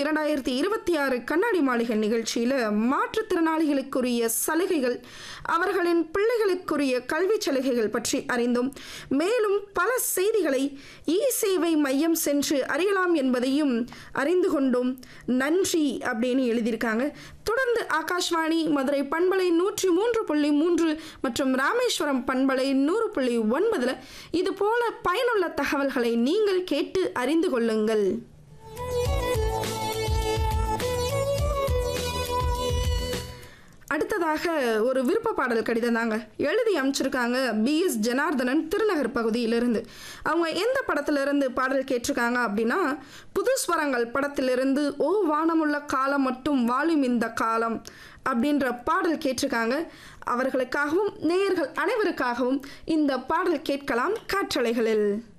இரண்டாயிரத்தி இருபத்தி ஆறு கண்ணாடி மாளிகை நிகழ்ச்சியில் மாற்றுத்திறனாளிகளுக்குரிய சலுகைகள் அவர்களின் பிள்ளைகளுக்குரிய கல்வி சலுகைகள் பற்றி அறிந்தோம் மேலும் பல செய்திகளை இ சேவை மையம் சென்று அறியலாம் என்பதையும் அறிந்து கொண்டோம் நன்றி அப்படின்னு எழுதியிருக்காங்க தொடர்ந்து ஆகாஷ்வாணி மதுரை பண்பலை நூற்றி மூன்று புள்ளி மூன்று மற்றும் ராமேஸ்வரம் பண்பலை நூறு புள்ளி ஒன்பதில் இது போல பயனுள்ள தகவல்களை நீங்கள் கேட்டு அறிந்து கொள்ளுங்கள் அடுத்ததாக ஒரு விருப்ப பாடல் கடிதம் தாங்க எழுதி அமைச்சிருக்காங்க பிஎஸ் ஜனார்தனன் திருநகர் பகுதியிலிருந்து அவங்க எந்த படத்திலிருந்து பாடல் கேட்டிருக்காங்க அப்படின்னா புது ஸ்வரங்கள் படத்திலிருந்து ஓ வானமுள்ள காலம் மட்டும் வாழும் இந்த காலம் அப்படின்ற பாடல் கேட்டிருக்காங்க அவர்களுக்காகவும் நேயர்கள் அனைவருக்காகவும் இந்த பாடல் கேட்கலாம் காற்றலைகளில்